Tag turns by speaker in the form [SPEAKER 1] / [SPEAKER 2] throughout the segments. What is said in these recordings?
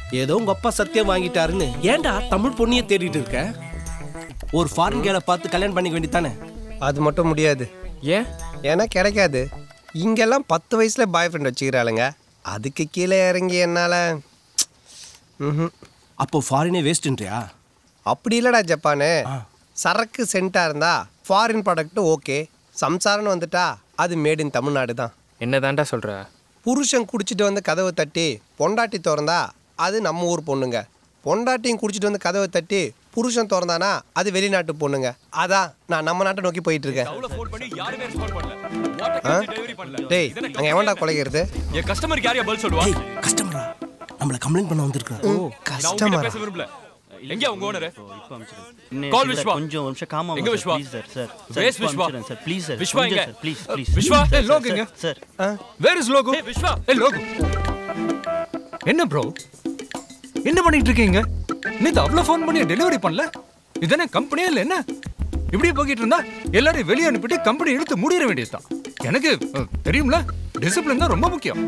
[SPEAKER 1] ஏதோ உங்க அப்பா சத்தியம் வாங்கிட்டாருன்னு ஏன்டா தமிழ் பொண்ணிய தேடிட்டு இருக்க ஒரு ஃபாரின் கேளை பார்த்து கல்யாணம் பண்ணிக்க வேண்டியதானே
[SPEAKER 2] அது மட்டும் முடியாது
[SPEAKER 1] ஏன்
[SPEAKER 2] ஏன்னா கிடைக்காது இங்கெல்லாம் பத்து வயசுல பாய் ஃப்ரெண்ட் வச்சுக்கிறாளுங்க அதுக்கு கீழே இறங்கி என்னால் ம்
[SPEAKER 1] அப்போ ஃபாரினே வேஸ்ட்ன்றியா
[SPEAKER 2] அப்படி இல்லைடா ஜப்பானு சரக்கு சென்ட்டாக இருந்தா ஃபாரின் ப்ராடக்ட் ஓகே சம்சாரம்னு வந்துட்டா அது மேட் இன் தமிழ்நாடு தான்
[SPEAKER 3] என்னதான்டா சொல்ற
[SPEAKER 2] புருஷன் குடிச்சிட்டு வந்து கதவை தட்டி பொண்டாட்டி திறந்தா அது நம்ம ஊர் பொண்ணுங்க பொண்டாட்டியும் குடிச்சிட்டு வந்து கதவை தட்டி புருஷன் திறந்தானா அது வெளிநாட்டு பொண்ணுங்க அதான் நான் நம்ம நாட்டை நோக்கி போயிட்டு இருக்கேன் ஆ? டேய் அங்க எவன்டா குலைக்கிறது
[SPEAKER 4] என் கஸ்டமருக்கு யாரையா பதில் சொல்லுவா
[SPEAKER 1] ஏய் கஸ்டமரா நம்மள கம்ப்ளைண்ட் பண்ண வந்திருக்கான்
[SPEAKER 4] நான் உங்ககிட்ட
[SPEAKER 2] கஸ்டமர்
[SPEAKER 4] பேச விரும்பல எங்க உங்க ஓனர்
[SPEAKER 5] இன்னும்
[SPEAKER 4] Call
[SPEAKER 5] இல்ல,
[SPEAKER 4] விஸ்வா.
[SPEAKER 5] கொஞ்சம் ஒரு நிமிஷம் காமா
[SPEAKER 4] எங்க Vishwa?
[SPEAKER 5] Please sir sir
[SPEAKER 4] Where's Vishwa?
[SPEAKER 5] Sir please sir
[SPEAKER 4] Vishwa எங்க?
[SPEAKER 5] Please please
[SPEAKER 4] Vishwa?
[SPEAKER 5] சார்,
[SPEAKER 4] ஏய்,
[SPEAKER 5] சார்,
[SPEAKER 4] லோக் எங்க?
[SPEAKER 5] சார்
[SPEAKER 6] வேர் இஸ் லோகோ
[SPEAKER 4] ஏய் விஸ்வா
[SPEAKER 6] ஏ லோகோ என்ன ப்ரோ என்ன பண்ணிட்டு இருக்கீங்க நேத்து அவ்வளோ ஃபோன் பண்ணி டெலிவரி பண்ணல இதானே கம்பெனியா இல்லை என்ன இப்படியே போய்கிட்டு இருந்தா எல்லாரையும் வெளியே அனுப்பிட்டு கம்பெனி இழுத்து மூடிட வேண்டியதுதான் எனக்கு அஹ், தெரியும்ல டிசிப்ளின் தான் ரொம்ப முக்கியம்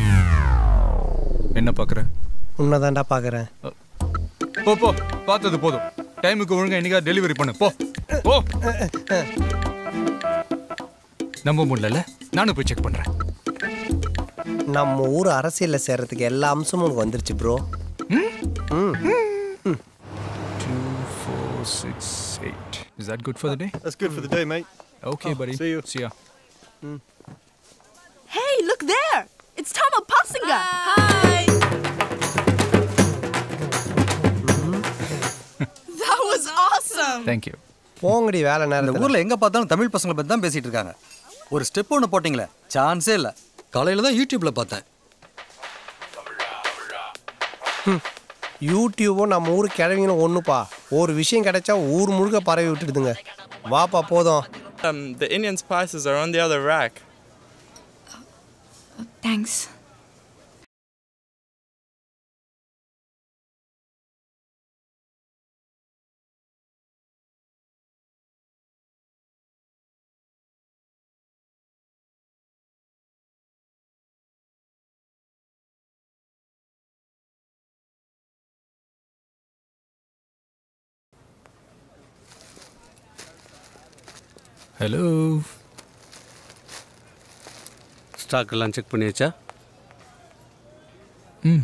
[SPEAKER 6] என்ன பார்க்குற
[SPEAKER 2] உன்னதான்டா பார்க்குறேன்
[SPEAKER 6] போ போ பார்த்தது போதும் டைமுக்கு ஒழுங்கா என்னைக்கா டெலிவரி பண்ணு போ போ நம்ப முடியல நானும் போய் செக் பண்றேன்
[SPEAKER 2] நம்ம ஊர் அரசியலில் சேர்றதுக்கு எல்லா அம்சமும் உனக்கு வந்துருச்சு bro
[SPEAKER 6] Two, four, six, eight. Is that good for the day?
[SPEAKER 7] That's good for the day, mate.
[SPEAKER 6] Okay, buddy.
[SPEAKER 7] see you.
[SPEAKER 6] See ya.
[SPEAKER 8] Hey, look there! It's Tama Passinga! Hi! that was awesome!
[SPEAKER 6] Thank you.
[SPEAKER 2] போங்கடி வேலை
[SPEAKER 9] இந்த
[SPEAKER 2] நேரத்தில்
[SPEAKER 9] ஊர்ல எங்க பார்த்தாலும் தமிழ் பசங்களை பத்தி தான் பேசிட்டு இருக்காங்க ஒரு ஸ்டெப் ஒன்று போட்டிங்களே சான்ஸே இல்லை காலையில தான் யூடியூப்ல பார்த்தேன்
[SPEAKER 2] யூடியூபும் நம்ம ஊர் கிழவிங்களும் ஒன்றுப்பா ஒரு விஷயம் கிடைச்சா ஊர் முழுக்க பரவி விட்டுடுதுங்க வாப்பா போதும்
[SPEAKER 10] Um, the Indian spices are on the other rack.
[SPEAKER 8] Thanks.
[SPEAKER 6] Hello
[SPEAKER 11] stock எல்லாம் செக் பண்ணியாச்சா
[SPEAKER 6] ம்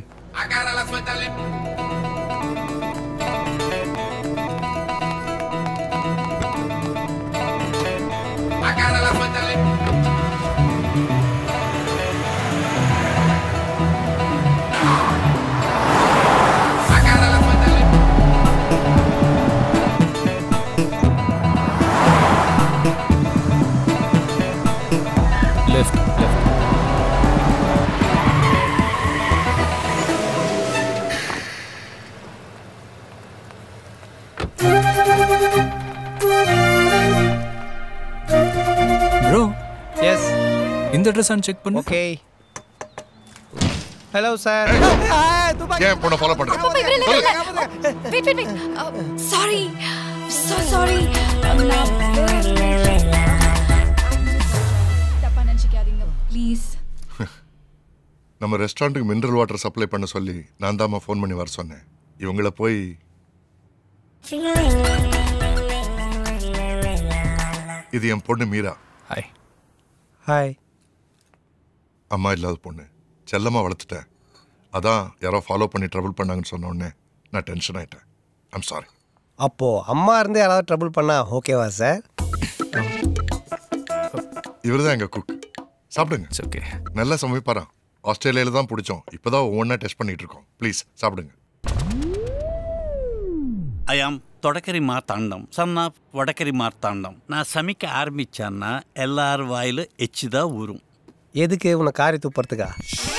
[SPEAKER 6] லெஃப்ட் லெஃப்ட் ப்ரோ
[SPEAKER 2] எஸ்
[SPEAKER 6] இந்த ட்ரெஸ் ஆன் செக் பண்ணு
[SPEAKER 2] ஓகே ஹலோ சார்
[SPEAKER 12] ஏன் பொண்ணை ஃபாலோ பண்ற
[SPEAKER 8] Wait, wait, wait. Uh, sorry. So sorry. நான் தப்பா நினைச்சுக்காதீங்க ப்ளீஸ்
[SPEAKER 12] நம்ம ரெஸ்டாரண்ட்டுக்கு மினரல் வாட்டர் சப்ளை பண்ண சொல்லி நான் தாம்மா ஃபோன் பண்ணி வர சொன்னேன் இவங்கள போய் இது என் பொண்ணு மீரா
[SPEAKER 6] ஹாய்
[SPEAKER 2] ஹாய்
[SPEAKER 12] அம்மா இல்லாத பொண்ணு செல்லமா வளர்த்துட்டேன் அதான் யாரோ ஃபாலோ பண்ணி ட்ரபிள் பண்ணாங்கன்னு சொன்ன உடனே நான் டென்ஷன் ஆயிட்டேன் ஐம் சாரி
[SPEAKER 2] அப்போ அம்மா இருந்து யாராவது ட்ரபிள் பண்ணா ஓகேவா சார்
[SPEAKER 12] இவர் தான் எங்கள் குக் சாப்பிடுங்க
[SPEAKER 6] இட்ஸ் ஓகே
[SPEAKER 12] நல்லா சமைப்பாராம் ஆஸ்திரேலியாவில் தான் பிடிச்சோம் இப்போதான் ஒவ்வொன்றா டெஸ்ட் பண்ணிட்டு இருக்கோம் ப்ளீஸ் சாப்பிடுங்க
[SPEAKER 5] I am Thodakkari Marthandam son of Vadakkari Marthandam நான் சமைக்க ஆரம்பிச்சேன்னா எல்லார் வாயில எச்சு தான் ஊறும்
[SPEAKER 2] எதுக்கு உன்னை காரி துப்புறதுக்கா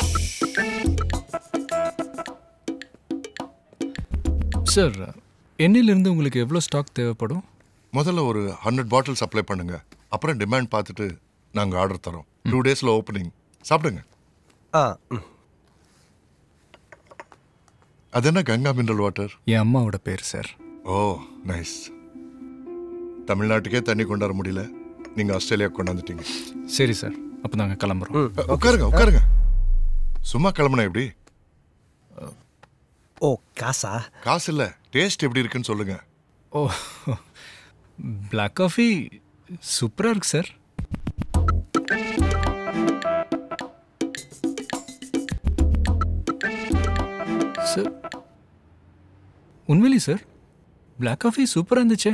[SPEAKER 6] சார் எண்ணெயிலிருந்து உங்களுக்கு எவ்வளோ ஸ்டாக் தேவைப்படும்
[SPEAKER 12] முதல்ல ஒரு ஹண்ட்ரட் பாட்டில் சப்ளை பண்ணுங்க அப்புறம் டிமாண்ட் பார்த்துட்டு நாங்கள் ஆர்டர் தரோம் டூ டேஸில் ஓப்பனிங் சாப்பிடுங்க
[SPEAKER 2] ஆ ம்.
[SPEAKER 12] அது என்ன கங்கா மினரல் வாட்டர்
[SPEAKER 6] என் அம்மாவோட பேர் சார்
[SPEAKER 12] ஓ நைஸ் தமிழ்நாட்டுக்கே தண்ணி கொண்டாட முடியல நீங்கள் ஆஸ்திரேலியா கொண்டாந்துட்டீங்க
[SPEAKER 6] சரி சார் அப்போ நாங்கள் கிளம்புறோம்
[SPEAKER 12] உட்காருங்க உட்காருங்க சும்மா கிளம்புனா எப்படி
[SPEAKER 2] ஓ காசா
[SPEAKER 12] காசு இல்ல டேஸ்ட் எப்படி இருக்குன்னு சொல்லுங்க
[SPEAKER 6] ஓ பிளாக் காஃபி சூப்பராக இருக்கு சார் சார் உண்மையிலே சார் பிளாக் காஃபி சூப்பராக இருந்துச்சே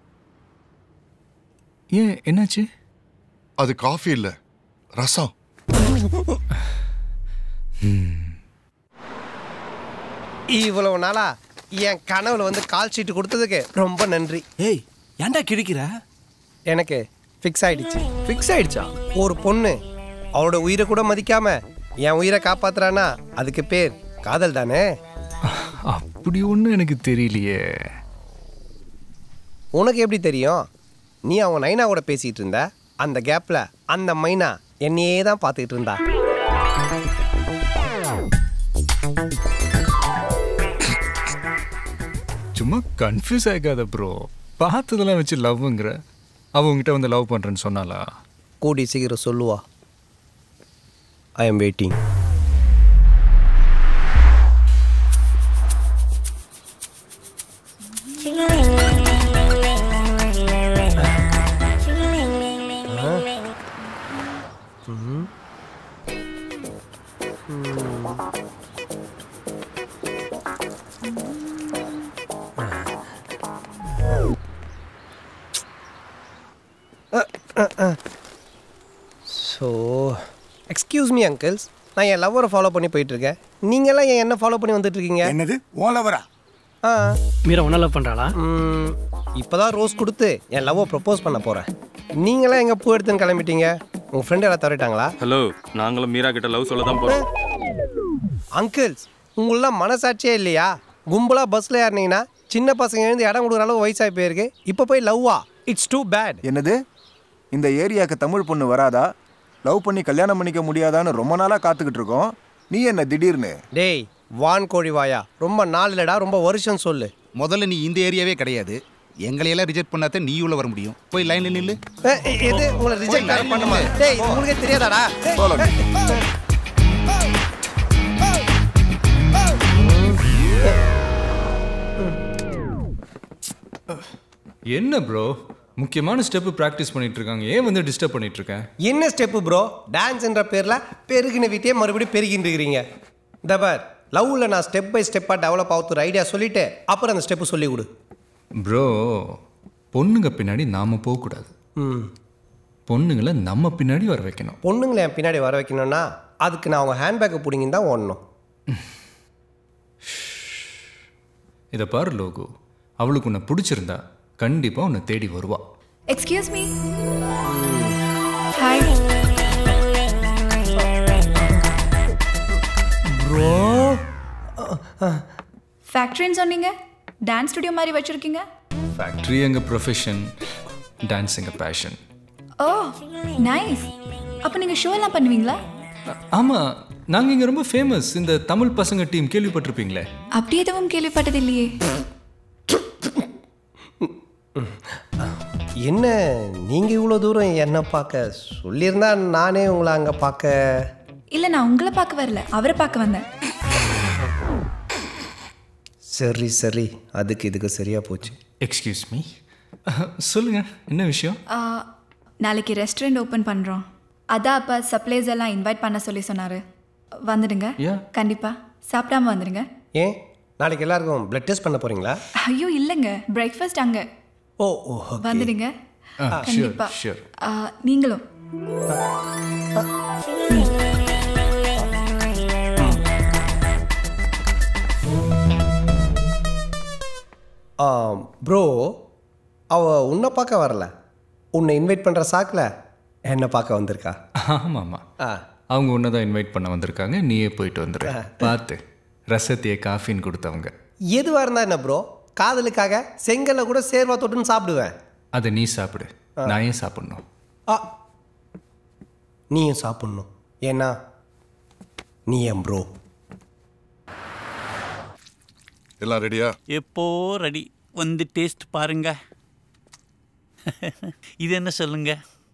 [SPEAKER 6] ஏன் என்னாச்சு
[SPEAKER 12] அது காஃபி இல்ல ரசம்
[SPEAKER 2] இவ்வளவு நாளா என் கனவுல வந்து கால் ஷீட் கொடுத்ததுக்கு ரொம்ப நன்றி
[SPEAKER 1] ஏய் ஏன்டா கிழிக்கிற
[SPEAKER 2] எனக்கு ஃபிக்ஸ் ஆயிடுச்சு
[SPEAKER 9] ஃபிக்ஸ் ஆயிடுச்சா
[SPEAKER 2] ஒரு பொண்ணு அவளோட உயிரை கூட மதிக்காம என் உயிரை காப்பாத்துறானா அதுக்கு பேர் காதல் தானே
[SPEAKER 6] அப்படி ஒன்றும் எனக்கு தெரியலையே
[SPEAKER 2] உனக்கு எப்படி தெரியும் நீ அவங்க நைனா கூட பேசிட்டு இருந்த அந்த கேப்ல அந்த மைனா என்னையே தான் பார்த்துக்கிட்டு இருந்தா
[SPEAKER 6] சும்மா கன்ஃபியூஸ் ஆகாத ப்ரோ பார்த்ததெல்லாம் வச்சு லவ்ங்கிற அவ உங்ககிட்ட வந்து லவ் பண்ணுறேன்னு சொன்னாலா
[SPEAKER 2] கூடி சீக்கிரம் சொல்லுவா I am waiting so excuse me uncles நான் என் லவ்வரை ஃபாலோ பண்ணி போயிட்டு இருக்கேன் நீங்களாம் என் என்ன ஃபாலோ பண்ணி வந்துட்டு இருக்கீங்க
[SPEAKER 3] என்னது ஓ லவரா
[SPEAKER 2] ஆ
[SPEAKER 11] மீரா ஒன்றும் லவ் பண்ணுறாளா
[SPEAKER 2] ம், இப்பதான் ரோஸ் கொடுத்து என் லவ்வை ப்ரப்போஸ் பண்ண போகிறேன் நீங்களாம் எங்கே பூ எடுத்துன்னு கிளம்பிட்டீங்க உங்கள் ஃப்ரெண்ட் எல்லாம் தவறிட்டாங்களா
[SPEAKER 4] ஹலோ நாங்களும் மீரா கிட்ட லவ் சொல்ல தான் போறோம்
[SPEAKER 2] அங்கிள்ஸ் உங்களெலாம் மனசாட்சியே இல்லையா கும்பலாக பஸ்ஸில் ஏறினீங்கன்னா சின்ன பசங்க எழுந்து இடம் கொடுக்குற அளவு வயசாகி போயிருக்கு இப்போ போய் லவ்வா இட்ஸ் டூ பேட்
[SPEAKER 3] என்னது இந்த ஏரியாவுக்கு தமிழ் பொண்ணு வராதா லவ் பண்ணி கல்யாணம் பண்ணிக்க முடியாதான்னு ரொம்ப நாளாக காத்துக்கிட்டு இருக்கோம் நீ என்ன திடீர்னு
[SPEAKER 2] டேய் வான் கோழி வாயா ரொம்ப நாள் இல்லடா ரொம்ப வருஷம் சொல்லு
[SPEAKER 7] முதல்ல நீ இந்த ஏரியாவே கிடையாது எங்களையெல்லாம் ரிஜெக்ட் பண்ணாத நீ உள்ள வர முடியும் போய் லைன்ல நில்லு
[SPEAKER 2] ஏ, ஏ, எது உங்களை ரிஜெக்ட் பண்ணுமா டேய் இது உங்களுக்கே தெரியாதாடா
[SPEAKER 6] என்ன ப்ரோ முக்கியமான ஸ்டெப்பு ப்ராக்டிஸ் பண்ணிட்டு இருக்காங்க ஏன் வந்து டிஸ்டர்ப் பண்ணிட்டு இருக்கேன்
[SPEAKER 2] என்ன ஸ்டெப்பு ப்ரோ டான்ஸ்ன்ற பேரில் பெருகின வீட்டையே மறுபடியும் பெருகின்னு இருக்கிறீங்க இந்த பார் லவ்வில் நான் ஸ்டெப் பை ஸ்டெப்பாக டெவலப் ஆகுற ஐடியா சொல்லிட்டு அப்புறம் அந்த ஸ்டெப்பு சொல்லி கொடு
[SPEAKER 6] ப்ரோ பொண்ணுங்க பின்னாடி நாம போகக்கூடாது
[SPEAKER 2] ம்
[SPEAKER 6] பொண்ணுங்களை நம்ம பின்னாடி வர வைக்கணும்
[SPEAKER 2] பொண்ணுங்களை என் பின்னாடி வர வைக்கணும்னா அதுக்கு நான் அவங்க ஹேண்ட்பேக்கை பிடிங்கின்னு தான் ஓடணும்
[SPEAKER 6] இதை பாரு லோகு அவளுக்கு உன்னை பிடிச்சிருந்தா கண்டிப்பாக உன்னை தேடி வருவா
[SPEAKER 8] எக்ஸ்கியூஸ் மீ ஹாய்
[SPEAKER 2] ப்ரோ
[SPEAKER 8] ஃபேக்ட்ரின்னு சொன்னீங்க டான்ஸ் ஸ்டுடியோ மாதிரி வச்சிருக்கீங்க
[SPEAKER 6] ஃபேக்ட்ரி எங்கள் ப்ரொஃபஷன் டான்ஸ் எங்கள் பேஷன்
[SPEAKER 8] ஓ நைஸ் அப்போ நீங்கள் ஷோ எல்லாம் பண்ணுவீங்களா
[SPEAKER 6] ஆமாம் நாங்கள் இங்கே ரொம்ப ஃபேமஸ் இந்த தமிழ் பசங்க டீம் கேள்விப்பட்டிருப்பீங்களே
[SPEAKER 8] அப்படி எதுவும் கேள்விப்பட்டது இல்லையே
[SPEAKER 2] என்ன நீங்கள் இவ்வளோ தூரம் என்னை பார்க்க சொல்லியிருந்தா நானே உங்களை அங்கே பார்க்க
[SPEAKER 8] இல்லை நான் உங்களை பார்க்க வரல அவரை பார்க்க வந்தேன்
[SPEAKER 2] சரி சரி அதுக்கு இதுக்கு சரியாக போச்சு
[SPEAKER 6] எக்ஸ்கியூஸ் மீ சொல்லுங்க என்ன விஷயம்
[SPEAKER 8] ஆ, நாளைக்கு ரெஸ்டாரண்ட் ஓப்பன் பண்ணுறோம் அதான் அப்போ சப்ளைஸ் எல்லாம் இன்வைட் பண்ண சொல்லி சொன்னார் வந்துடுங்க
[SPEAKER 6] Yeah.
[SPEAKER 8] கண்டிப்பாக சாப்பிடாம வந்துடுங்க
[SPEAKER 2] ஏன் நாளைக்கு எல்லாருக்கும் பிளட் டெஸ்ட் பண்ண போகிறீங்களா
[SPEAKER 8] ஐயோ இல்லைங்க பிரேக்ஃபாஸ்ட் அங்கே
[SPEAKER 2] ஓ ஓ okay.
[SPEAKER 8] வந்துடுங்க
[SPEAKER 6] Ah, sure,
[SPEAKER 8] கண்டிப்பா
[SPEAKER 6] sure.
[SPEAKER 8] ஆ, நீங்களும்
[SPEAKER 2] ப்ரோ அவ உன்னை பார்க்க வரல உன்னை இன்வைட் பண்ணுற சாக்கில் என்னை பார்க்க வந்திருக்கா
[SPEAKER 6] ஆமாம் ஆமாம்
[SPEAKER 2] ஆ
[SPEAKER 6] அவங்க உன்னை தான் இன்வைட் பண்ண வந்திருக்காங்க நீயே போயிட்டு வந்துடு பார்த்து ரசத்தையே காஃபின்னு கொடுத்தவங்க
[SPEAKER 2] எதுவாக இருந்தா என்ன ப்ரோ காதலுக்காக செங்கல்ல கூட சேர்வா தொட்டுன்னு சாப்பிடுவேன்
[SPEAKER 6] அதை நீ சாப்பிடு நான் ஏன் சாப்பிடணும்
[SPEAKER 2] ஆ நீயும் சாப்பிட்ணும் ஏன்னா நீ என் ப்ரோ
[SPEAKER 12] எல்லாம் ரெடியா
[SPEAKER 5] எப்போ ரெடி வந்து டேஸ்ட் பாருங்க இது என்ன சொல்லுங்க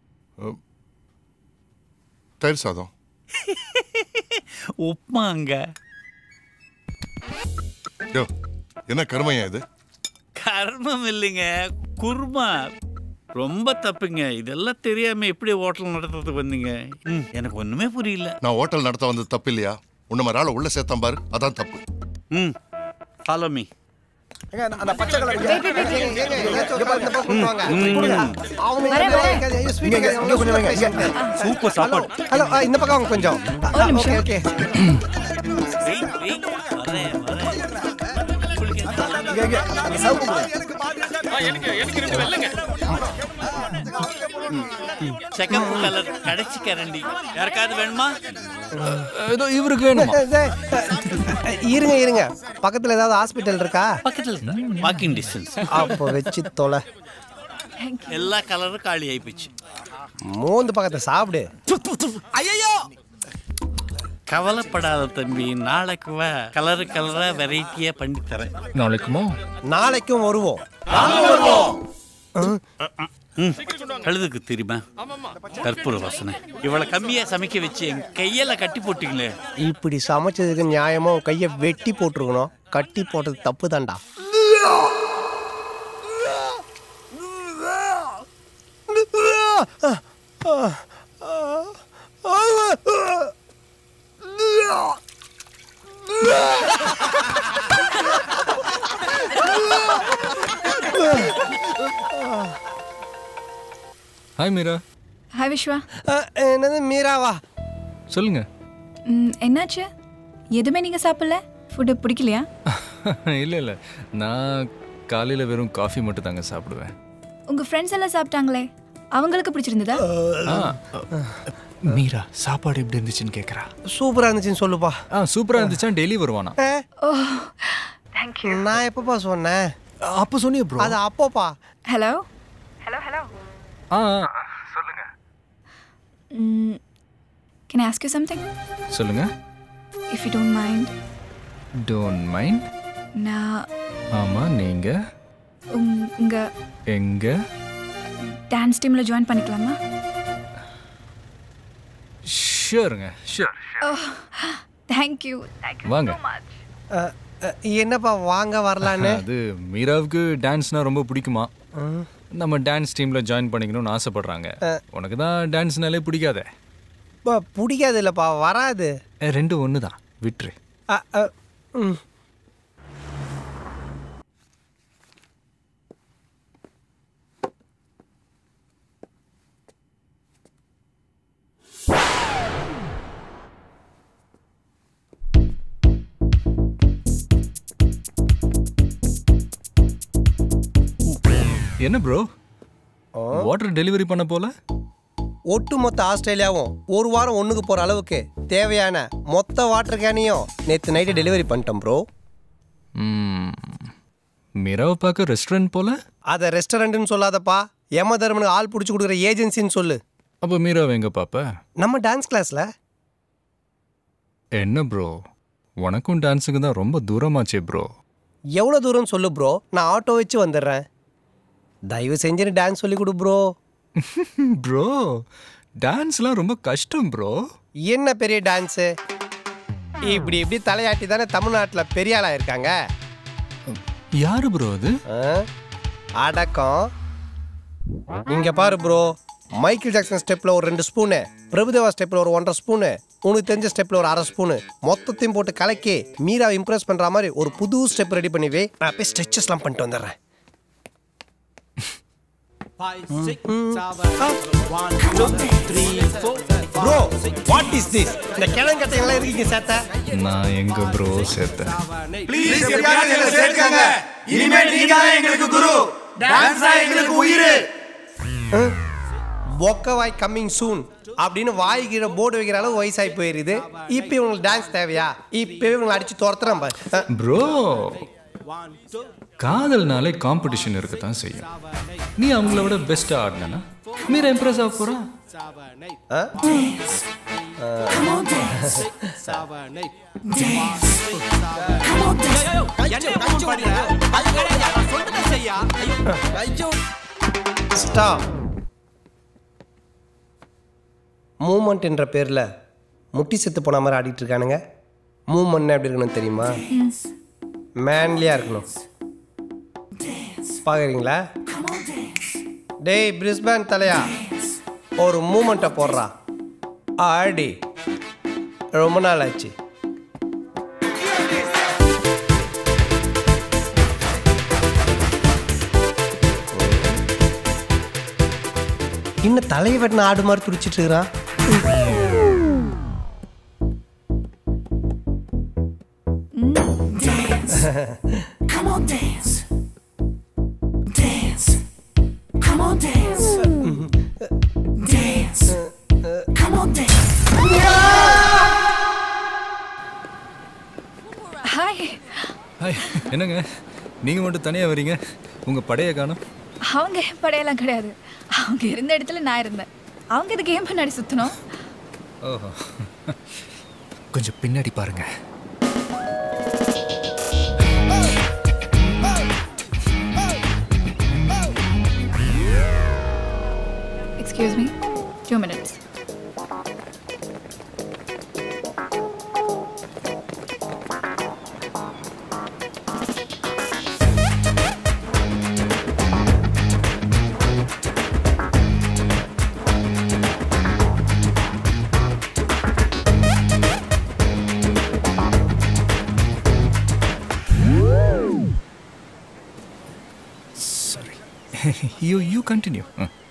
[SPEAKER 12] தயிர் சாதம்
[SPEAKER 5] உப்மாங்க
[SPEAKER 12] யோ என்ன கருமையா இது
[SPEAKER 5] கர்மம் இல்லைங்க குருமா ரொம்ப தப்புங்க இதெல்லாம் தெரியாம எப்படி ஹோட்டல் நடத்துறதுக்கு வந்தீங்க ம், எனக்கு ஒண்ணுமே புரியல
[SPEAKER 12] நான் ஹோட்டல் நடத்த வந்தது தப்பு இல்லையா உன்ன மாதிரி ஆளை உள்ள சேர்த்தான் பாரு அதான் தப்பு
[SPEAKER 5] ம் ஃபாலோ மீ
[SPEAKER 3] அந்த பச்சை கலர்
[SPEAKER 1] சூப்பர் சாப்பாடு
[SPEAKER 2] ஹலோ இந்த பக்கம் வாங்க கொஞ்சம் ஓகே ஓகே
[SPEAKER 5] வெயிட் வெயிட் வரேன் வரேன் செகண்ட் கலர் கடைசி கரண்டி யாருக்காவது வேணுமா
[SPEAKER 6] ஏதோ இவருக்கு வேணுமா
[SPEAKER 2] இருங்க இருங்க பக்கத்துல ஏதாவது ஹாஸ்பிட்டல் இருக்கா
[SPEAKER 5] பக்கத்துல வாக்கிங் டிஸ்டன்ஸ்
[SPEAKER 2] அப்போ வச்சு தொலை
[SPEAKER 5] எல்லா கலரும் காலி ஆயிப்போச்சு
[SPEAKER 2] மூந்து பக்கத்தை சாப்பிடு
[SPEAKER 5] கவலைப்படாத தம்பி நாளைக்கு வா கலரு கலரா வெரைட்டியா பண்ணி தரேன்
[SPEAKER 6] நாளைக்குமா
[SPEAKER 2] நாளைக்கும் வருவோம்
[SPEAKER 5] ம், கழுதுக்கு தெரியுமா கற்பூர வாசனை இவ்வளவு கம்மியா சமைக்க வச்சு என் கையில கட்டி போட்டீங்களே
[SPEAKER 2] இப்படி சமைச்சதுக்கு நியாயமா உன் கையை வெட்டி போட்டிருக்கணும் கட்டி போட்டது தப்பு தான்டா
[SPEAKER 6] ஹாய் மீரா
[SPEAKER 8] ஹாய் விஸ்வா
[SPEAKER 2] அஹ், என்னது மீராவா
[SPEAKER 6] சொல்லுங்க
[SPEAKER 8] ம், என்னாச்சு எதுவுமே நீங்கள் சாப்பிடல ஃபுட்டு பிடிக்கலையா
[SPEAKER 6] இல்லை இல்லை நான் காலையில் வெறும் காஃபி மட்டும் தாங்க சாப்பிடுவேன்
[SPEAKER 8] உங்கள் ஃப்ரெண்ட்ஸ் எல்லாம் சாப்பிட்டாங்களே அவங்களுக்கு பிடிச்சிருந்ததா
[SPEAKER 6] ஆ மீரா சாப்பாடு எப்படி இருந்துச்சுன்னு கேட்குறா
[SPEAKER 2] சூப்பரா இருந்துச்சுன்னு சொல்லுப்பா
[SPEAKER 6] ஆ சூப்பராக இருந்துச்சா டெய்லி வருவானா
[SPEAKER 8] ஓ
[SPEAKER 2] நான் எப்பப்பா சொன்னேன்
[SPEAKER 6] அப்போ சொன்னிய ப்ரோ
[SPEAKER 2] அது அப்போப்பா
[SPEAKER 8] ஹலோ
[SPEAKER 6] ஆ
[SPEAKER 8] can I ask you something
[SPEAKER 6] சொல்லுங்க
[SPEAKER 8] if you don't mind
[SPEAKER 6] don't mind
[SPEAKER 8] நான்
[SPEAKER 6] ஆமாம் நீங்கள்
[SPEAKER 8] உங்கள்
[SPEAKER 6] எங்கே
[SPEAKER 8] டான்ஸ் டீமில் ஜாயின் பண்ணிக்கலாமா
[SPEAKER 6] ஷூருங்க ஷூர்
[SPEAKER 8] ஓ தேங்க்யூ
[SPEAKER 6] வாங்க
[SPEAKER 2] அஹ், அஹ், என்னப்பா வாங்க வரலான்னு
[SPEAKER 6] அது மீராவுக்கு டான்ஸ்னா ரொம்ப பிடிக்குமா நம்ம டான்ஸ் டீமில் ஜாயின் பண்ணிக்கணும்னு ஆசைப்படுறாங்க உனக்கு தான் டான்ஸ்னாலே பிடிக்காதே
[SPEAKER 2] பா, பிடிக்காது இல்லப்பா வராது
[SPEAKER 6] ஏ, ரெண்டும் ஒன்று தான் விட்டுரு
[SPEAKER 2] அஹ், அஹ், ம்.
[SPEAKER 6] என்ன ப்ரோ வாட்டர் டெலிவரி பண்ண போல
[SPEAKER 2] ஒட்டுமொத்த ஆஸ்திரேலியாவும் ஒரு வாரம் ஒண்ணுக்கு போற அளவுக்கு தேவையான மொத்த வாட்டர் கேனையும் நேற்று நைட்டு டெலிவரி பண்ணிட்டோம் ப்ரோ
[SPEAKER 6] ம், மீராவை பார்க்க ரெஸ்டாரண்ட் போல
[SPEAKER 2] அதை ரெஸ்டாரண்ட்னு சொல்லாதப்பா யம தர்மனுக்கு ஆள் பிடிச்சி கொடுக்குற ஏஜென்சின்னு சொல்லு
[SPEAKER 6] அப்போ மீராவை எங்க பாப்ப
[SPEAKER 2] நம்ம டான்ஸ் கிளாஸ்ல
[SPEAKER 6] என்ன ப்ரோ உனக்கும் டான்ஸுக்கு தான் ரொம்ப தூரமாச்சே ப்ரோ
[SPEAKER 2] எவ்வளோ தூரம் சொல்லு ப்ரோ நான் ஆட்டோ வச்சு வந்துடுறேன் தயவு செஞ்சு டான்ஸ் சொல்லி கொடு ப்ரோ
[SPEAKER 6] ப்ரோ டான்ஸ்லாம் ரொம்ப கஷ்டம் ப்ரோ
[SPEAKER 2] என்ன பெரிய டான்ஸு இப்படி இப்படி தலையாட்டி தானே தமிழ்நாட்டில் பெரிய ஆளாக இருக்காங்க
[SPEAKER 6] யாரு ப்ரோ அது
[SPEAKER 2] அடக்கம் இங்க பாரு ப்ரோ மைக்கேல் ஜாக்சன் ஸ்டெப்ல ஒரு ரெண்டு ஸ்பூனு பிரபுதேவா ஸ்டெப்ல ஒரு ஒன்றரை ஸ்பூனு உனக்கு தெரிஞ்ச ஸ்டெப்ல ஒரு அரை ஸ்பூனு மொத்தத்தையும் போட்டு கலக்கி மீரா இம்ப்ரெஸ் பண்ற மாதிரி ஒரு புது ஸ்டெப் ரெடி பண்ணி வை நான் போய் ஸ்ட்ரெச்சஸ்லாம் பண்ணிட்டு வந்துடுறேன் ப்ரோ வாட் இஸ் திஸ் இந்த கிழங்கட்டையெல்லாம் இருக்கீங்க சேத்த
[SPEAKER 6] நான் எங்க ப்ரோ சேர்த்தேன்
[SPEAKER 2] பொக்க வாய் கம்மிங் சூன் அப்படின்னு வாய் கீழே போர்டு வைக்கிற அளவு வயசாகி போயிருது இப்போ இவங்களுக்கு டான்ஸ் தேவையா இப்போவே இவங்களை அடிச்சு துரத்துறேன் பாரு அஹ்,
[SPEAKER 6] ப்ரோ காதல்னாலே காம்படிஷன் இருக்க தான் செய்யும் நீ அவங்கள விட பெஸ்ட்டாக ஆடினா மீரா இம்ப்ரெஸ் ஆக போகிறா
[SPEAKER 2] அஹ்? ஸ்டாப் மூமெண்ட் என்ற பேரில் முட்டி செத்து போன மாதிரி ஆடிட்டு இருக்கானுங்க மூமெண்ட் எப்படி இருக்கணும் தெரியுமா மேன்லியாக இருக்கணும் பார்க்குறீங்களா டேய் பிரிஸ்பேன் தலையா ஒரு மூமெண்ட்டை போடுறா ஆடி ரொம்ப நாள் ஆச்சு இன்னும் தலையை வெட்டின ஆடு மாதிரி துடிச்சிட்டு இருக்கிறான்
[SPEAKER 13] Come on, dance. Dance. Come on, dance. Dance. Come on, dance.
[SPEAKER 8] Hi
[SPEAKER 6] hi என்னங்க நீங்க மட்டும் தனியா வரீங்க உங்க படைய காணும்
[SPEAKER 8] அவங்க என் படையெல்லாம் கிடையாது அவங்க இருந்த இடத்துல நான் இருந்தேன் அவங்க இதுக்கு ஏன் பின்னாடி சுற்றணும்
[SPEAKER 6] ஓஹோ கொஞ்சம் பின்னாடி பாருங்க
[SPEAKER 8] excuse me two minutes
[SPEAKER 6] sorry you you continue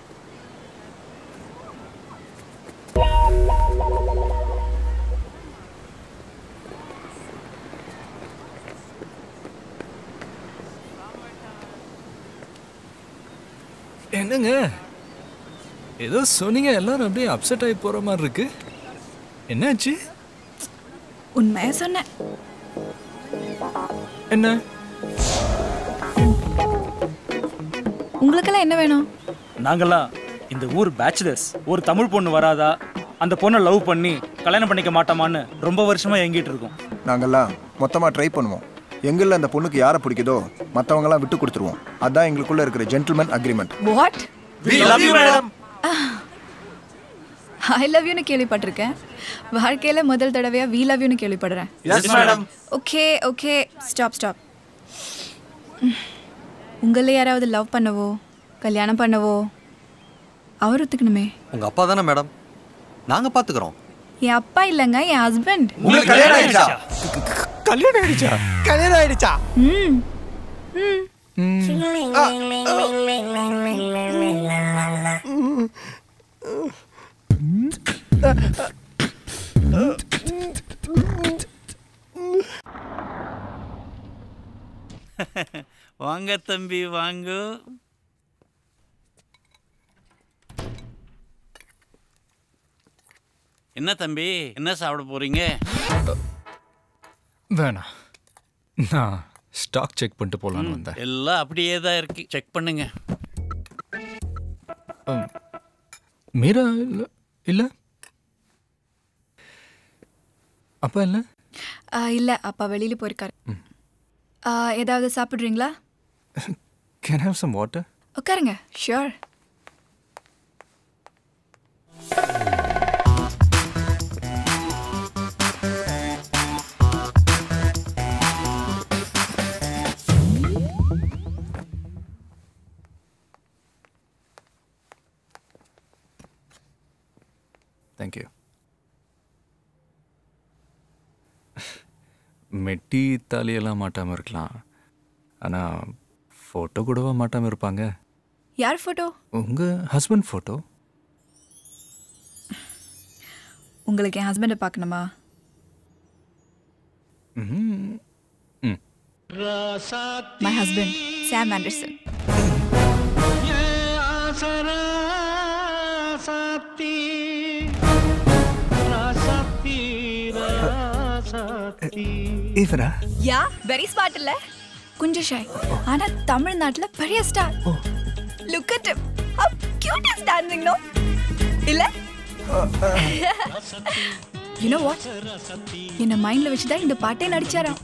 [SPEAKER 6] என்னங்க ஏதோ சொன்னீங்க எல்லாரும் அப்படியே அப்செட் ஆகி போற மாதிரி இருக்கு என்னாச்சு
[SPEAKER 8] உண்மையா சொன்னேன்
[SPEAKER 6] என்ன
[SPEAKER 8] உங்களுக்கெல்லாம் என்ன வேணும்
[SPEAKER 14] நாங்கெல்லாம் இந்த ஊர் பேச்சுலர்ஸ் ஒரு தமிழ் பொண்ணு வராதா அந்த பொண்ணை லவ் பண்ணி கல்யாணம் பண்ணிக்க மாட்டோமான்னு ரொம்ப வருஷமா எங்கிட்டு இருக்கோம்
[SPEAKER 3] நாங்கெல்லாம் மொத்தமாக ட்ரை பண்ணுவோம் எங்களில் அந்த பொண்ணுக்கு யாரை பிடிக்குதோ மற்றவங்கலாம் விட்டு கொடுத்துருவோம் அதான் எங்களுக்குள்ள இருக்கிற gentleman agreement
[SPEAKER 8] what
[SPEAKER 3] We love you, madam.
[SPEAKER 8] I love யூன்னு கேள்விப்பட்டிருக்கேன் வாழ்க்கையில முதல் தடவையா வி லவ் யூன்னு கேள்விப்படுறேன்
[SPEAKER 13] Yes, madam.
[SPEAKER 8] Okay okay stop stop உங்கள யாராவது லவ் பண்ணவோ கல்யாணம் பண்ணவோ அவர் ஒத்துக்கணுமே
[SPEAKER 9] உங்க அப்பா தானே மேடம் நாங்க பாத்துக்கிறோம்
[SPEAKER 8] என் அப்பா இல்லைங்க என் ஹஸ்பண்ட்
[SPEAKER 9] உங்களுக்கு கல்யாணம் ஆயிடுச்சா?
[SPEAKER 6] கல்யாணம் ஆயிடுச்சா
[SPEAKER 2] கல்யாணம் ஆயிடுச்சா
[SPEAKER 8] ம் ம்
[SPEAKER 5] வாங்க தம்பி வாங்க என்ன தம்பி என்ன சாப்பிட போறீங்க
[SPEAKER 6] வேணாம் நான் ஸ்டாக் செக் பண்ணிட்டு போகலான்னு வந்தேன்
[SPEAKER 5] எல்லாம் அப்படியே தான் இருக்கு செக் பண்ணுங்க
[SPEAKER 6] ம். மீரா இல்லை இல்லை அப்பா இல்லை
[SPEAKER 8] ஆ, இல்ல அப்பா வெளியில போயிருக்காரு ஆ, ஏதாவது சாப்பிடுறீங்களா
[SPEAKER 6] கேன் ஹேவ் சம் வாட்டர்
[SPEAKER 8] உட்காருங்க ஷியோர்
[SPEAKER 6] தேங்க்யூ மெட்டி தாலியெல்லாம் மாட்டாமல் இருக்கலாம் ஆனால் ஃபோட்டோ கூடவா மாட்டாமல் இருப்பாங்க
[SPEAKER 8] யார் போட்டோ
[SPEAKER 6] உங்கள் ஹஸ்பண்ட் ஃபோட்டோ
[SPEAKER 8] உங்களுக்கு என் ஹஸ்பண்டை பார்க்கணுமா
[SPEAKER 6] ம் ம்
[SPEAKER 8] மை ஹஸ்பண்ட் சாம் ஆண்டர்சன்
[SPEAKER 6] இவரா
[SPEAKER 8] யா வெரி ஸ்மார்ட் இல்ல கொஞ்சம் ஷை ஆனா தமிழ்நாட்டுல பெரிய star look at him how cute is dancing no இல்ல யூ நோ வாட் என்ன மைண்ட்ல வச்சு தான் இந்த பாட்டே நடிச்சாராம்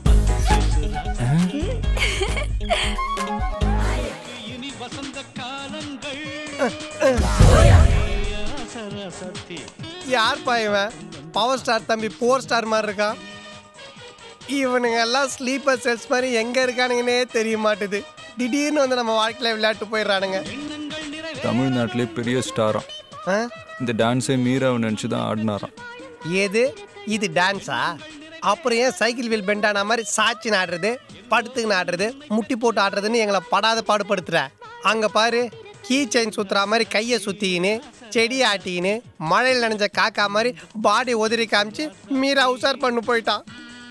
[SPEAKER 2] யார் இவன் பவர் ஸ்டார் தம்பி போர் ஸ்டார் மாதிரி இருக்கான் இவனுங்க எல்லாம் ஸ்லீப்பர் செல்ஸ் மாதிரி எங்க இருக்கானுங்கன்னே தெரிய மாட்டுது திடீர்னு வந்து நம்ம வாழ்க்கையில விளையாட்டு போயிடுறானுங்க
[SPEAKER 6] தமிழ்நாட்டிலே பெரிய ஸ்டாராம்
[SPEAKER 2] ஆ?
[SPEAKER 6] இந்த டான்ஸை மீராவை நினச்சி தான் ஆடினாராம்
[SPEAKER 2] ஏது இது டான்ஸா அப்புறம் ஏன் சைக்கிள் வீல் பெண்ட் ஆன மாதிரி சாட்சி ஆடுறது படுத்துக்கு ஆடுறது முட்டி போட்டு ஆடுறதுன்னு எங்களை படாத பாடுபடுத்துற அங்க பாரு கீ செயின் சுத்துற மாதிரி கையை சுத்திக்கின்னு செடி ஆட்டிக்கின்னு மழையில் நனைஞ்ச காக்கா மாதிரி பாடி உதறி காமிச்சு மீரா உசார் பண்ணு போயிட்டான்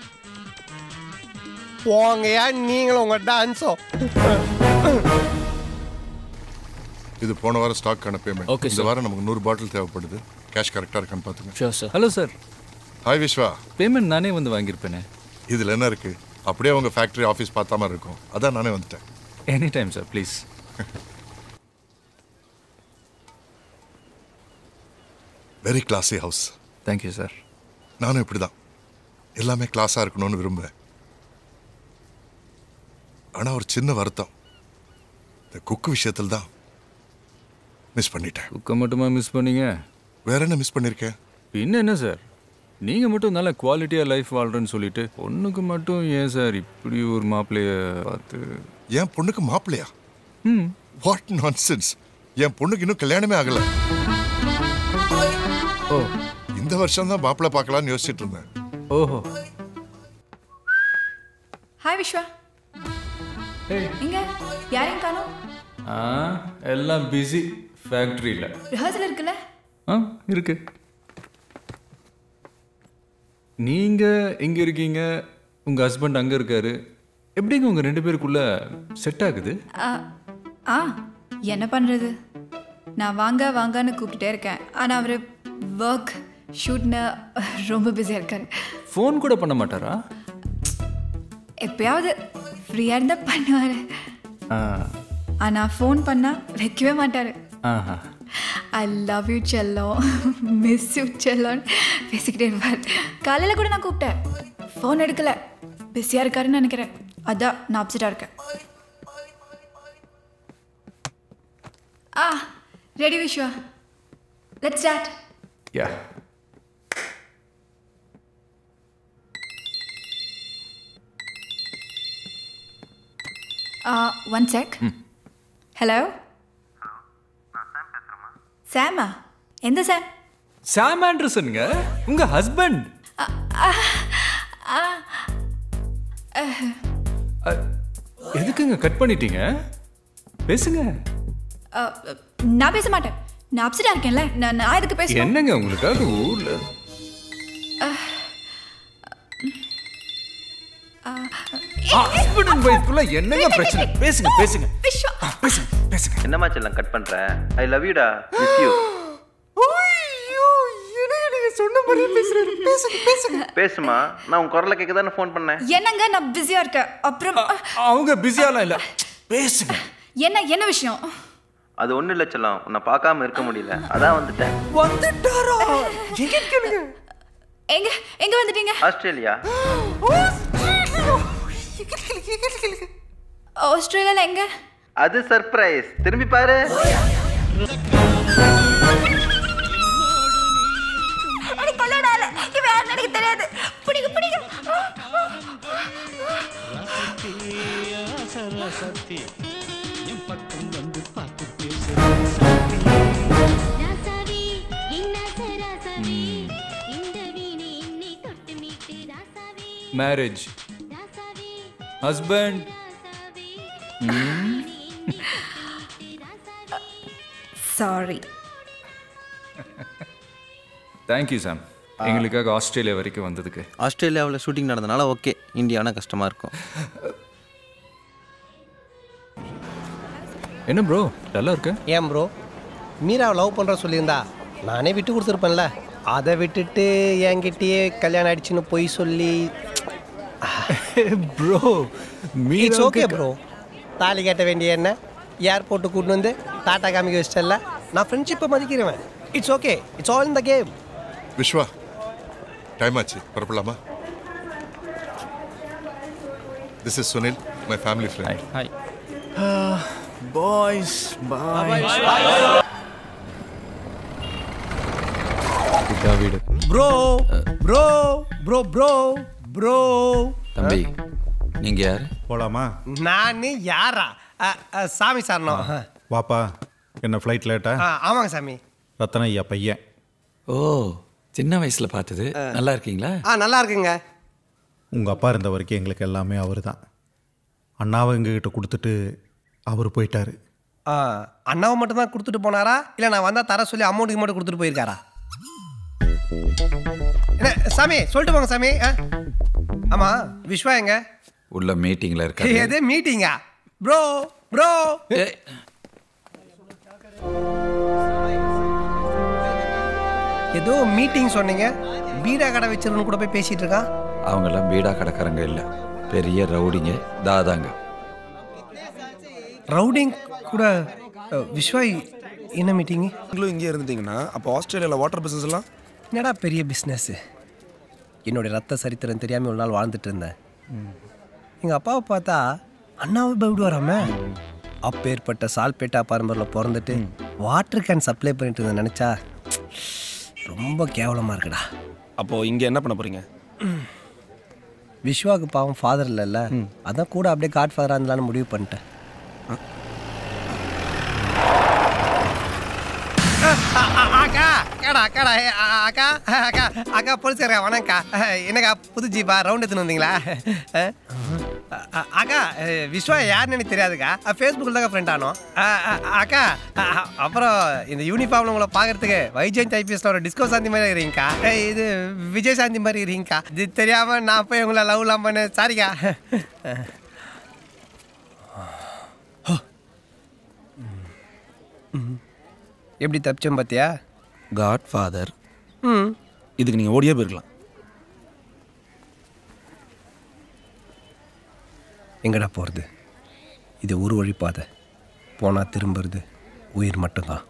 [SPEAKER 2] போங்கயா நீங்களும் உங்க டான்ஸோ
[SPEAKER 12] இது போன வாரம் ஸ்டாக்கான பேமெண்ட்
[SPEAKER 6] Okay,
[SPEAKER 12] இந்த
[SPEAKER 6] sir.
[SPEAKER 12] வாரம் நமக்கு நூறு பாட்டில் தேவைப்படுது கேஷ் கரெக்டாக இருக்கான்னு பார்த்துங்க
[SPEAKER 6] sure sir hello sir
[SPEAKER 12] hi Vishwa
[SPEAKER 6] payment நானே வந்து வாங்கியிருப்பேனே
[SPEAKER 12] இதில் என்ன இருக்கு அப்படியே அவங்க ஃபேக்ட்ரி ஆஃபீஸ் பார்த்தா மாதிரி இருக்கும் அதான் நானே வந்துட்டேன்
[SPEAKER 6] any time sir please
[SPEAKER 12] very classy house
[SPEAKER 6] thank you sir
[SPEAKER 12] நானும் இப்படி தான் எல்லாமே கிளாஸாக இருக்கணும்னு விரும்புவேன் ஆனால் ஒரு சின்ன வருத்தம் இந்த குக்கு விஷயத்தில் தான் மிஸ் பண்ணிட்டேன்
[SPEAKER 6] குக்கை மட்டுமா மிஸ் பண்ணீங்க
[SPEAKER 12] வேற என்ன மிஸ் பண்ணியிருக்கேன்
[SPEAKER 6] பின்ன என்ன சார் நீங்கள் மட்டும் நல்ல குவாலிட்டியாக லைஃப் வாழ்கிறேன்னு சொல்லிட்டு பொண்ணுக்கு மட்டும் ஏன் சார் இப்படி ஒரு மாப்பிள்ளைய பார்த்து
[SPEAKER 12] என் பொண்ணுக்கு மாப்பிள்ளையா
[SPEAKER 6] ம்
[SPEAKER 12] வாட் நான்சென்ஸ் என் பொண்ணுக்கு இன்னும் கல்யாணமே ஆகல
[SPEAKER 6] ஓ
[SPEAKER 12] இந்த வருஷம் தான் மாப்பிள்ளை பார்க்கலாம்னு யோசிச்சுட்டு இருந்தேன்
[SPEAKER 6] ஓஹோ
[SPEAKER 8] ஹாய் விஸ்வா எங்க யாரையும் காணோம்
[SPEAKER 6] ஆ எல்லாம் பிஸி ஃபேக்ட்ரியில்
[SPEAKER 8] ரிஹர்சல் இருக்குல்ல
[SPEAKER 6] ஆ இருக்கு நீங்கள் இங்கே இருக்கீங்க உங்கள் ஹஸ்பண்ட் அங்கே இருக்காரு எப்படிங்க உங்கள் ரெண்டு பேருக்குள்ள செட் ஆகுது
[SPEAKER 8] ஆ, ஆ என்ன பண்ணுறது நான் வாங்க வாங்கன்னு கூப்பிட்டுட்டே இருக்கேன் ஆனால் அவர் ஒர்க் ஷூட்னு ரொம்ப பிஸியாக இருக்காரு
[SPEAKER 6] ஃபோன் கூட பண்ண மாட்டாரா
[SPEAKER 8] எப்பயாவது ஃப்ரீயாக இருந்தால் பண்ணுவார்
[SPEAKER 6] ஆ
[SPEAKER 8] ஆனால் ஃபோன் பண்ணால் வைக்கவே மாட்டார்
[SPEAKER 6] ஆஹா
[SPEAKER 8] ஐ லவ் யூ செல்லம் மிஸ் யூ செல்லோன்னு பேசிக்கிட்டே இருப்பார் காலையில் கூட நான் கூப்பிட்டேன் ஃபோன் எடுக்கல பிஸியாக இருக்காருன்னு நினைக்கிறேன் அதான் நான் அப்செட்டாக இருக்கேன் ஆ ready Vishwa let start
[SPEAKER 6] yeah
[SPEAKER 8] one check hello சாமா எந்த சாம்
[SPEAKER 6] சாம் ஆண்டர்சனுங்க உங்க ஹஸ்பண்ட் எதுக்குங்க கட் பண்ணிட்டீங்க பேசுங்க
[SPEAKER 8] நான் பேச மாட்டேன் நான் அப்செட்டாக இருக்கேன்ல நான் நான் எதுக்கு பேசணும்
[SPEAKER 6] என்னங்க உங்களுக்காக ஊர்ல ஹஸ்பண்ட் அண்ட் ஒய்ஃப்குள்ள என்னங்க பிரச்சனை பேசுங்க பேசுங்க பேசுங்க பேசுங்க
[SPEAKER 15] என்னம்மா செல்லம் கட் பண்ற ஐ லவ் யூடா மிஸ் யூ
[SPEAKER 6] சொன்ன மாதிரி பேசுறாரு பேசுங்க பேசுங்க
[SPEAKER 15] பேசுமா நான் உன் குரலை கேட்க தானே ஃபோன் பண்ணேன்
[SPEAKER 8] என்னங்க நான் பிஸியாக இருக்கேன் அப்புறம்
[SPEAKER 6] அவங்க பிஸியாலாம் இல்ல பேசுங்க
[SPEAKER 8] என்ன என்ன விஷயம்
[SPEAKER 15] அது ஒன்றும் இல்லை செல்லம் உன்னை பார்க்காம இருக்க முடியல அதான் வந்துட்டேன்
[SPEAKER 8] வந்துட்டாரா எங்க கேளுங்க எங்க எங்க வந்துட்டீங்க
[SPEAKER 15] ஆஸ்திரேலியா
[SPEAKER 8] ஆஸ்திரேலியால எங்க
[SPEAKER 15] அது சர்ப்ரைஸ் திரும்பி பாரு
[SPEAKER 8] எனக்கு கொள்ளடால இவ யாருன்னு எனக்கு தெரியாது பிடிங்க பிடிங்க
[SPEAKER 6] marriage husband
[SPEAKER 8] sorry
[SPEAKER 6] thank you Sam எங்களுக்காக ஆஸ்திரேலியா வரைக்கும் வந்ததுக்கு
[SPEAKER 15] ஆஸ்திரேலியாவில் ஷூட்டிங் நடந்தனால ஓகே இந்தியானா கஷ்டமாக இருக்கும்
[SPEAKER 6] என்ன ப்ரோ நல்லா இருக்க
[SPEAKER 2] ஏன் ப்ரோ மீராவை லவ் பண்ணுற சொல்லியிருந்தா நானே விட்டு கொடுத்துருப்பேன்ல அதை விட்டுட்டு என்கிட்டயே கல்யாணம் ஆயிடுச்சுன்னு பொய் சொல்லி
[SPEAKER 6] ப்ரோ
[SPEAKER 2] இட்ஸ் ஓகே ப்ரோ தாலி கட்ட வேண்டிய என்ன ஏர்போர்ட்டு கூட்டின்னு வந்து டாட்டா காமிக்க வச்சிட்டல நான் ஃப்ரெண்ட்ஷிப்பை மதிக்கிறவன் it's okay it's all in the game
[SPEAKER 12] Vishwa time ஆச்சு புறப்படலாமா this is Sunil my family friend
[SPEAKER 6] hi boys bye
[SPEAKER 2] bro bro bro bro bro
[SPEAKER 16] தம்பி நீங்க யாரு
[SPEAKER 17] போலாமா
[SPEAKER 2] நான் யாரா அ, அ, சாமி சாரணம்
[SPEAKER 17] வாப்பா என்ன ஃப்ளைட் லேட்டா
[SPEAKER 2] ஆ, ஆமாங்க சாமி
[SPEAKER 17] ரத்தன ஐயா பையன்
[SPEAKER 16] ஓ சின்ன வயசுல பார்த்தது நல்லா இருக்கீங்களா
[SPEAKER 2] ஆ நல்லா இருக்குங்க
[SPEAKER 17] உங்கள் அப்பா இருந்த வரைக்கும் எங்களுக்கு எல்லாமே அவர் தான் அண்ணாவை எங்ககிட்ட கொடுத்துட்டு அவர் போயிட்டாரு
[SPEAKER 2] ஆ அண்ணாவை மட்டும் தான் கொடுத்துட்டு போனாரா இல்லை நான் வந்தால் தர சொல்லி அமௌண்ட்டுக்கு மட்டும் கொடுத்துட்டு போயிருக்காரா என்ன சாமி சொல்லிட்டு போங்க சாமி ஆ ஆமாம் விஸ்வா எங்க
[SPEAKER 16] உள்ள மீட்டிங்ல இருக்காரு
[SPEAKER 2] எது மீட்டிங்கா ப்ரோ ப்ரோ ஏதோ மீட்டிங் சொன்னீங்க பீடா கடை வச்சிருன்னு கூட போய் பேசிட்டு இருக்கான்
[SPEAKER 16] அவங்க எல்லாம் பீடா கடைக்காரங்க இல்ல பெரிய ரவுடிங்க தாதாங்க
[SPEAKER 2] ரவுடிங் கூட அ, விஸ்வா என்ன மீட்டிங்
[SPEAKER 18] நீங்களும் இங்கே இருந்துட்டீங்கன்னா அப்போ ஆஸ்திரேலியாவில் வாட்டர் பிஸ்னஸ் எல்லாம்
[SPEAKER 2] என்னடா பெரிய பிஸ்னஸ் என்னுடைய ரத்த சரித்திரம் தெரியாமல் ஒரு நாள் வாழ்ந்துட்டு இருந்தேன் எங்கள் அப்பாவை பார்த்தா அண்ணாவை பயப்படுவாராம அப்பேற்பட்ட சால்பேட்டா பரம்பரில் பிறந்துட்டு வாட்டர் கேன் சப்ளை பண்ணிட்டு இருந்தேன் நினச்சா ரொம்ப கேவலமாக இருக்குடா
[SPEAKER 18] அப்போது இங்கே என்ன பண்ண போகிறீங்க
[SPEAKER 2] விஸ்வாவுக்கு பாவம் ஃபாதர் இல்லைல்ல அதான் கூட அப்படியே காட் ஃபாதராக இருந்தாலும் முடிவு பண்ணிட்டேன் அக்கா அக்காடா அக்காடா ஏ, அ, அ, அக்கா அக்கா அக்கா போலீஸ்காரா வணக்கா என்னக்கா புது ஜீப்பா ரவுண்ட் எடுத்துன்னு வந்தீங்களா அ, அ, அக்கா அ, விஸ்வா யாருன்னு எனக்கு தெரியாதுக்கா ஃபேஸ்புக்கில் தாங்க ஃப்ரெண்ட் ஆனோம் அ, அ, அக்கா அ, அ, அப்புறம் இந்த யூனிஃபார்மில் உங்களை பார்க்கறதுக்கு வைஜெயந்த் ஐபிஎஸ்ல ஒரு டிஸ்கோ சாந்தி மாதிரி இருக்கிறீங்கக்கா அ, இது விஜய் சாந்தி மாதிரி இருக்கிறீங்கக்கா இது தெரியாமல் நான் போய் உங்களை லவ்லாம் பண்ண சாரிக்கா எப்படி தப்பிச்சோம் பார்த்தியா
[SPEAKER 18] காட் ஃபாதர்
[SPEAKER 2] ம்
[SPEAKER 18] இதுக்கு நீங்கள் ஓடியே போயிருக்கலாம்
[SPEAKER 2] எங்கடா போகிறது இது ஒரு வழி பாதை போனால் திரும்புறது உயிர் மட்டும்தான்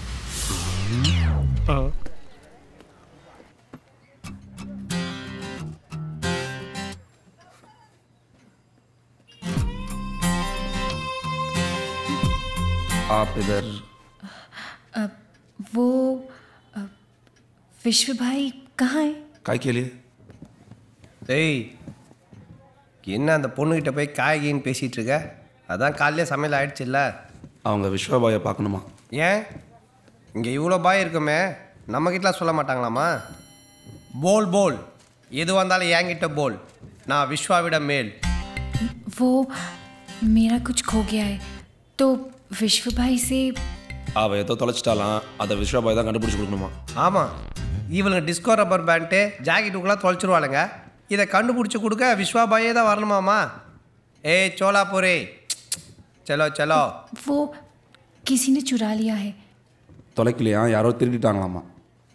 [SPEAKER 18] आप इधर
[SPEAKER 8] अ, वो अ, विश्व भाई कहाँ है
[SPEAKER 18] काय के लिए
[SPEAKER 2] டேய் என்ன அந்த பொண்ணுகிட்ட போய் காய்கின்னு பேசிகிட்டு இருக்க அதான் காலையிலே சமையல் ஆயிடுச்சுல்ல
[SPEAKER 18] அவங்க விஸ்வாபாயை பார்க்கணுமா
[SPEAKER 2] ஏன் இங்கே இவ்வளோ பாய் இருக்குமே நம்மக்கிட்டலாம் சொல்ல மாட்டாங்களாமா போல் போல் எது வந்தாலும் என்கிட்ட போல் நான் விஸ்வாவிட மேல்
[SPEAKER 8] वो मेरा कुछ खो गया है तो विश्व भाई से
[SPEAKER 18] அவள் ஏதோ தொலைச்சிட்டாலாம் அதை விஸ்வாபாய் தான் கண்டுபிடிச்சி கொடுக்கணுமா
[SPEAKER 2] ஆமாம் இவளுங்க டிஸ்கோ ரப்பர் பேண்ட்டு ஜாக்கெட்டுக்குலாம் தொலைச்சிருவாளுங்க இதை கண்டுபிடிச்சி கொடுக்க விஸ்வாபாயே தான் வரணுமாமா ஏய் சோலாபுரி சலோ சலோ
[SPEAKER 8] वो किसी ने चुरा लिया है
[SPEAKER 18] தொலைக்கலையா யாரோ திருடிட்டாங்களாமா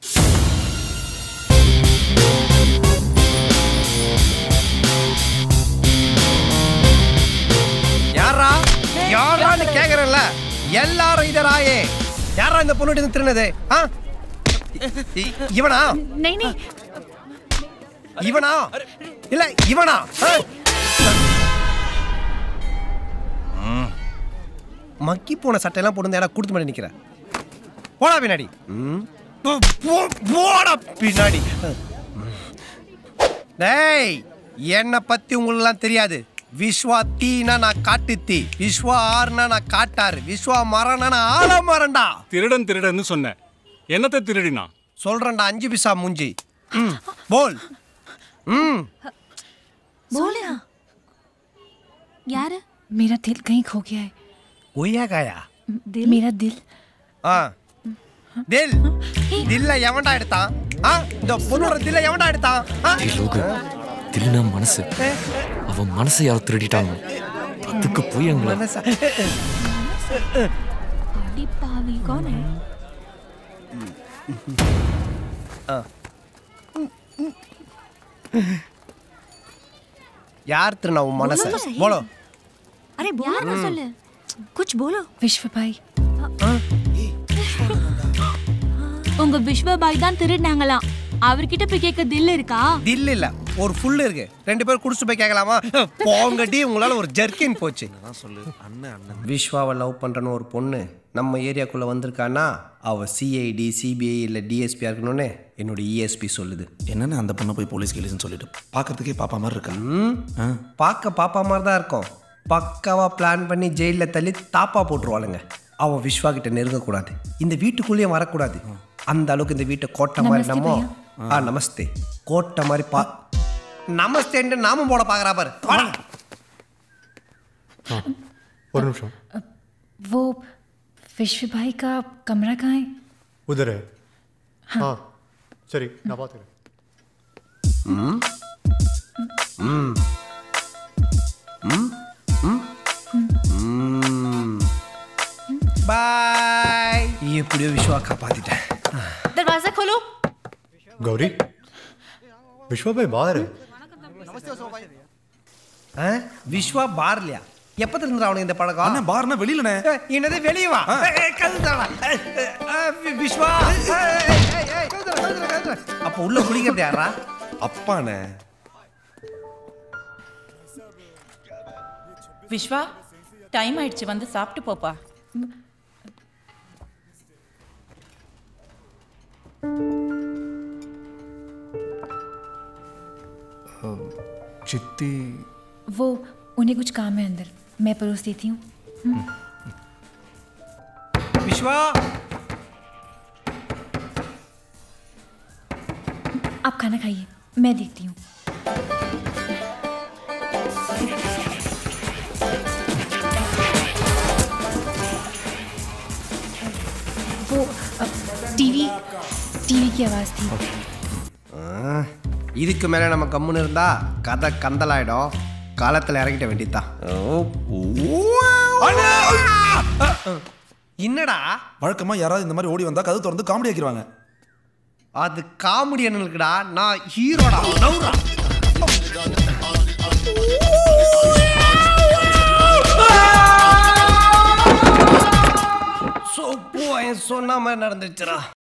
[SPEAKER 2] யாரா யாரான்னு கேக்குறேன்ல எல்லாரும் இதராயே யாரா இந்த பொண்ணு திருநது ஆ இ- இவனா
[SPEAKER 8] नहीं नहीं
[SPEAKER 2] இவனா இல்ல இவனா ஆ? மக்கி போன சட்டையெல்லாம் போட்டு யாரா கொடுத்து மாதிரி நிக்கிற போடா பின்னாடி ம். போ- போ- போடா பின்னாடி டேய் என்னை பத்தி உங்களுக்குலாம் தெரியாது விஸ்வா தீனா நான் காட்டு தீ விஸ்வா ஆறுனா நான் காட்டாரு விஸ்வா மரம்னா நான் ஆல மரண்டா
[SPEAKER 11] திருடன் திருடன்னு சொன்னேன் என்னத்தை திருடினா
[SPEAKER 2] சொல்றேன்டா அஞ்சு பிசா மூஞ்சி ம் போல் ம்
[SPEAKER 8] बोलना यार मेरा दिल कहीं खो गया है
[SPEAKER 2] ஒய்யா காயா
[SPEAKER 8] दिल मेरा दिल
[SPEAKER 2] ஆ தில் தில்ல எவன்டா எடுத்தான் ஆ இந்த பொண்ணோட தில்ல எவன்டா எடுத்தான் ஆ?
[SPEAKER 19] திருநா மனசு அவன் மனசை யார் திருடிட்டாங்க அதுக்கு போய் எங்களை
[SPEAKER 2] மனசா
[SPEAKER 8] पावी कौन है
[SPEAKER 2] ஆ. யார் திருநா உன் மனச
[SPEAKER 8] बोलो तो सही।
[SPEAKER 2] போலோ
[SPEAKER 8] अरे बोलो ना
[SPEAKER 2] हम्म।
[SPEAKER 8] सुन कुछ बोलो विश्व भाई
[SPEAKER 20] உங்க விஸ்வபாய் தான் திருடினாங்களாம் அவர்கிட்ட போய் கேட்க தில் இருக்கா
[SPEAKER 2] தில் இல்ல ஒரு ஃபுல் இருக்கு ரெண்டு பேரும் குடிச்சு போய் கேட்கலாமா போங்கட்டி உங்களால ஒரு ஜர்க்கின் போச்சு
[SPEAKER 1] சொல்லு அண்ணன் அண்ணன்
[SPEAKER 2] விஸ்வாவை லவ் பண்றன்னு ஒரு பொண்ணு நம்ம ஏரியாக்குள்ள வந்திருக்கானா அவ சிஐடி சிபிஐ இல்லை டிஎஸ்பியா இருக்கணும்னு என்னோட இஎஸ்பி சொல்லுது
[SPEAKER 18] என்னன்னு அந்த பொண்ணை போய் போலீஸ் கேலிஸ்னு சொல்லிட்டு பார்க்கறதுக்கே பாப்பா மாதிரி இருக்கா
[SPEAKER 2] ம் பார்க்க பாப்பா மாதிரி தான் இருக்கும் பக்காவா பிளான் பண்ணி ஜெயிலில் தள்ளி தாப்பா போட்டுருவாளுங்க அவன் விஸ்வா கிட்ட நெருங்கக்கூடாது இந்த வீட்டுக்குள்ளேயும் வரக்கூடாது அந்த அளவுக்கு இந்த வீட்டை கோட்டை மாதிரி
[SPEAKER 8] நமஸ்தே
[SPEAKER 2] நம்ம
[SPEAKER 8] பையா.
[SPEAKER 2] ஆ நமஸ்தே கோட்டை மாதிரி பா நமஸ்தேன்ட்டு நாமும் போட பார்க்குறா பாரு வாடா.
[SPEAKER 17] ஒரு நிமிஷம்
[SPEAKER 8] वो विश्व भाई का कमरा कहाँ है
[SPEAKER 17] உதர ஆ சரி நான் பார்த்துக்கிறேன்
[SPEAKER 2] ம் ம் ம் ம் ம் பாய் எப்படியோ விஸ்வா காப்பாத்திட்டேன்
[SPEAKER 8] दरवाजा खोलो
[SPEAKER 17] गौरी विश्वा भाई बाहर है
[SPEAKER 2] ஆ? விஸ்வா பார்லையா எப்ப இருந்து அவனுக்கு இந்த பழக்கம்
[SPEAKER 18] அண்ணன் பார்னா வெளியிலண்ணே
[SPEAKER 2] ஏய், என்னது வெளியே வா ஏய், ஏய், கதவு திறடா. ஏய், ஏய், ஏய், வி- விஸ்வா ஏய், ஏய், ஏய், ஏய், கதவு திற, கதவு திற, கதவு திற. அப்ப உள்ள குளிக்கிறது யாரா
[SPEAKER 18] அப்பாண்ணே
[SPEAKER 20] விஸ்வா டைம் ஆயிடுச்சு வந்து சாப்பிட்டு போப்பா
[SPEAKER 3] சித்தி
[SPEAKER 8] वो उन्हें कुछ काम है अंदर मैं परोस देती हूँ हम्म?
[SPEAKER 2] விஸ்வா
[SPEAKER 8] आप खाना खाइए मैं देखती हूँ वो टीवी टीवी की आवाज़ थी
[SPEAKER 2] ஆ, இதுக்கு மேல நம்ம கம்முன்னு இருந்தா கதை கந்தலாயிடும் காலத்துல இறங்கிட்ட வேண்டியதுதான் என்னடா
[SPEAKER 18] வழக்கமா யாராவது இந்த மாதிரி ஓடி வந்தா கதவு திறந்து காமெடி ஆக்கிடுவாங்க
[SPEAKER 2] அது காமெடியனுக்குடா நான் ஹீரோடா நவுறா சொப்பு சொன்ன மாதிரி நடந்துச்சுடா